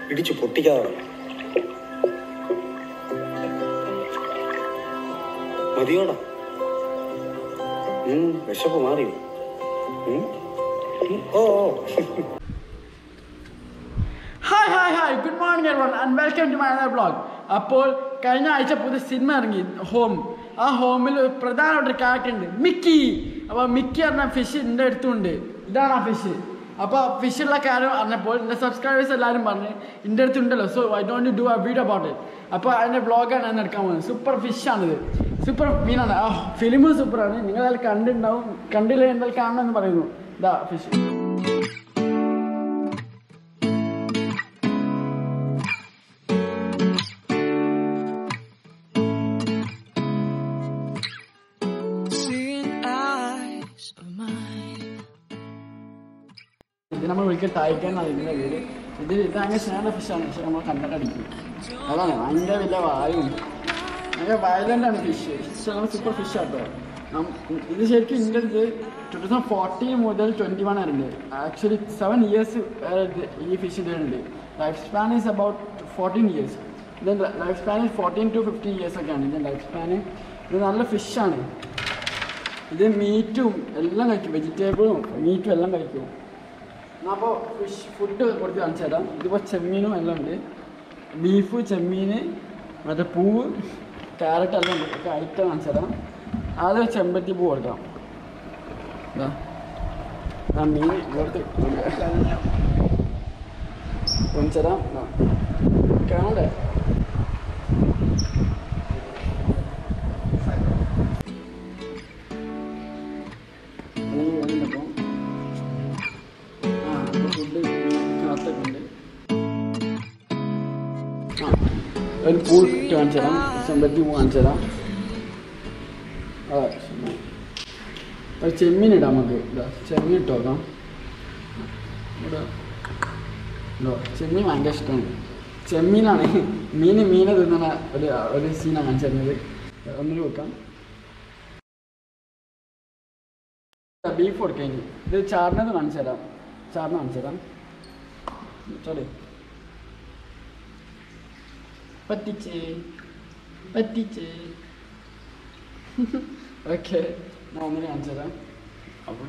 ഇടിച്ചു പൊട്ടിക്കാതെ മതിയോടാ ഉം, വിശപ്പ് മാറിയോ ഉം? ഉം, ഓ ഓ hi hi hi good morning everyone and welcome to my blog അപ്പോൾ കഴിഞ്ഞ ആഴ്ച പുതിയ സിനിമ ഇറങ്ങി ഹോം ആ ഹോമിൽ ഒരു പ്രധാനപ്പെട്ട ക്യാരക്ടർ ഉണ്ട് മിക്കി അപ്പോൾ മിക്കി പറഞ്ഞ ഫിഷ് എൻ്റെ അടുത്തുണ്ട് ഇതാണ് ആ ഫിഷ് അപ്പോൾ ഫിഷുള്ള കാര്യം അറിഞ്ഞപ്പോൾ എൻ്റെ സബ്സ്ക്രൈബേഴ്സ് എല്ലാവരും പറഞ്ഞ് എൻ്റെ അടുത്തുണ്ടല്ലോ so I don't do a video about it അപ്പോൾ അതിൻ്റെ വ്ളോഗാണ് ഞാൻ എടുക്കാൻ പോകുന്നത് സൂപ്പർ ഫിഷാണിത് സൂപ്പർ മീനാണ് ആ ഫിലിം സൂപ്പറാണ് നിങ്ങളതിൽ കണ്ടിട്ടുണ്ടാവും കണ്ടില്ല എന്തായാലും കാണണമെന്ന് പറയുന്നു ഇതാ fish Seeing eyes of mine. ഇത് നമ്മൾ ഒരിക്കൽ തായ്ക്കാനാണ് ഇതിൻ്റെ പേര് ഇത് ഇത് അങ്ങനെ സ്നേഹ ഫിഷാണ് പക്ഷെ നമ്മൾ കണ്ടൊക്കെ അടിക്കും അതാണ് ഭയങ്കര വലിയ വായും ഭയങ്കര വയലൻ്റ് ആണ് ഫിഷ് ഫിഷ് നമ്മൾ സൂപ്പർ ഫിഷ് ആട്ടോ നം- ഇത് ശരിക്കും ഇതിൻ്റെ അടുത്ത് ടു തൗസൻഡ് ഫോർട്ടീൻ മുതൽ ട്വൻറ്റി വൺ വരെ ഉണ്ട് ആക്ച്വലി സെവൻ ഇയേഴ്സ് ഈ ഫിഷിൻ്റെ ഉണ്ട് life span is about fourteen years ഇതിൻ്റെ life span fourteen to fifteen years ഒക്കെയാണ് ഇതിൻ്റെ ലൈഫ് സ്പാൻ ഇത് നല്ല ഫിഷാണ് ഇത് മീറ്റും എല്ലാം കഴിക്കും വെജിറ്റബിളും മീറ്റും എല്ലാം കഴിക്കും അപ്പോൾ ഫിഷ് ഫുഡ് കൊടുത്ത് കാണിച്ചു തരാം ഇതിപ്പോൾ ചെമ്മീനും എല്ലാം ഉണ്ട് ബീഫ് ചെമ്മീൻ മറ്റേ പൂവ് ക്യാരറ്റ് എല്ലാം ഉണ്ട് ഒക്കെ ഐറ്റം കാണിച്ചു തരാം ആദ്യം ചെമ്പത്തി പൂ കൊടുക്കാം ഇതാ. ആ മീൻ ഇവിടുത്തെ കാണിച്ചു തരാം ഇതാ. കാണണ്ടേ മീൻ വരുന്നപ്പം ആ ഫുഡ് കാത്തൊക്കെ ഉണ്ട് ആ ഒരു പൂ ഇട്ട് കാണിച്ചു തരാം ചെമ്പത്തി പൂ കാണിച്ചു തരാം ആ ശരി. ഒരു ചെമ്മീൻ ഇടാം നമുക്ക് ഇതാ ചെമ്മീൻ ഇട്ട് നോക്കാം ഇവിടെ ഉണ്ടോ ചെമ്മീൻ ഭയങ്കര ഇഷ്ടമാണ് ചെമ്മീനാണ് മീൻ മീനെ തിന്നണ ഒരു ഒരു സീനാണ് കാണിച്ചു തരുന്നത് ഒന്നിന് വെക്കാം ബീഫ് കൊടുക്കാം ഇനി ഇത് ചാറിനത് കാണിച്ചു തരാം ചാറിന് കാണിച്ചു തരാം സോറി പറ്റിച്ചേ പറ്റിച്ചേ ഓക്കെ ഞാൻ ഒന്നിനെ കാണിച്ചു തരാം അപ്പോൾ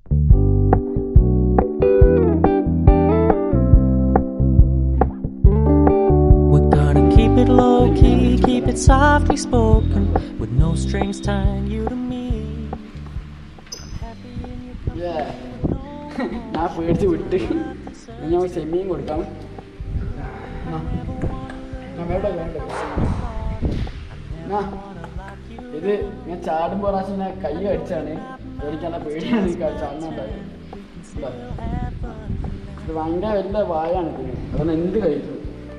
We're gonna keep it low key, keep it softly spoken, with no strings tying you to me. Happy in your Yeah. ഞാൻ പേടിച്ച് വിട്ട് ഇനി ഞാൻ ചെമ്മീൻ കൊടുക്കാം ആ. ആ, വേണ്ട വേണ്ട ആ. ഇത് ഞാൻ ചാടുമ്പോൾ പ്രാവശ്യം ഞാൻ കൈ അടിച്ചാണ് പേടിക്കാൻ പേടിയാണ് ഈ ചാടുന്നുണ്ടായത് ഇതാ. ഇത് ഭയങ്കര വലിയ വായാണ് ഇതിന് അതുകൊണ്ട് എന്ത് കഴിക്കും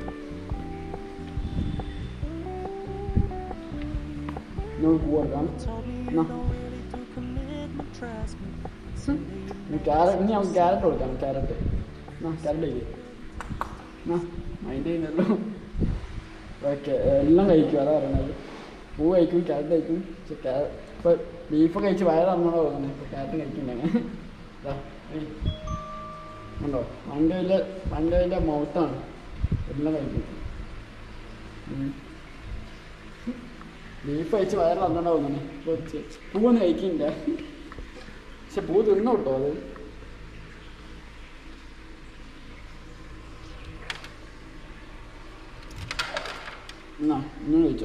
നമുക്ക് പോകാം എന്നാ trust me. ക്യാരറ്റ് ഇനി നമുക്ക് ക്യാരറ്റ് കൊടുക്കാം ക്യാരറ്റ് ആ ക്യാരറ്റ് കഴിക്കും ആ മൈൻഡ് ചെയ്യുന്നല്ലോ ഓക്കെ എല്ലാം കഴിക്കും അതാ പറയണത് പൂ കഴിക്കും ക്യാരറ്റ് കഴിക്കും പക്ഷെ ക്യാരറ്റ് ഇപ്പോൾ ബീഫ് കഴിച്ച് വയറിറങ്ങണോ തോന്നുന്നത് ഇപ്പോൾ ക്യാരറ്റ് കഴിക്കണ്ടേ ഇതാ ഏയ്. ഉണ്ടോ ഭയങ്കര വലിയ ഭയങ്കര വലിയ മൗത്താണ് എല്ലാം കഴിക്കും ബീഫ് കഴിച്ച് വയറിറങ്ങണോ തോന്നുന്നു ഇപ്പോൾ പൂവൊന്നും കഴിക്കില്ല പക്ഷെ പൂ തിന്നു കേട്ടോ അത് എന്നാ ഇന്ന് കഴിച്ചോ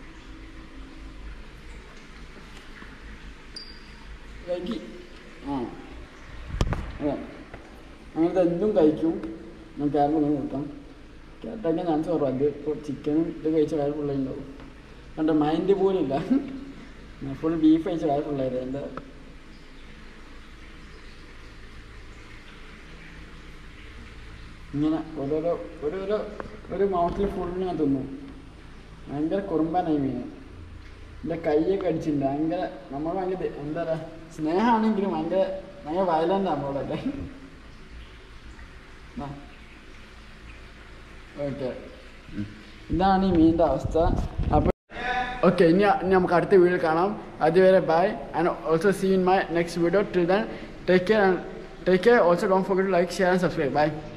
കഴിക്കി ആ അതെ അങ്ങനത്തെ എന്തും കഴിക്കും ഞാൻ ക്യാരറ്റ് ഒന്ന് കൊടുക്കാം ക്യാരറ്റൊക്കെ ചാൻസ് കുറവ് അത് ഇപ്പോൾ ചിക്കനും ഇത് കഴിച്ച വയറ് ഫുള്ളുണ്ടാവും കണ്ട മൈൻഡ് പോലും ഇല്ല ഫുൾ ബീഫ് കഴിച്ച വയറ് ഫുള്ളായിരുന്നു എന്താ ഇങ്ങനെ ഓരോരോ ഓരോരോ ഒരു മൗത്തിൽ ഫുള്ളിങ്ങനെ തിന്നു ഭയങ്കര കുറുമ്പാനായി മീൻ എൻ്റെ കൈയൊക്കെ അടിച്ചിട്ടുണ്ട് ഭയങ്കര നമ്മൾ ഭയങ്കര ദേ- എന്താ പറയുക സ്നേഹമാണെങ്കിലും ഭയങ്കര ഭയങ്കര വയലൻ്റ് നമ്മളൊക്കെ ഓക്കെ ഇതാണ് ഈ മീനിൻ്റെ അവസ്ഥ അപ്പോൾ ഓക്കെ ഇനി ഇനി നമുക്ക് അടുത്ത വീഡിയോ കാണാം അതുവരെ bye and also see in my next video till then take care take care also don't forget to like share and subscribe by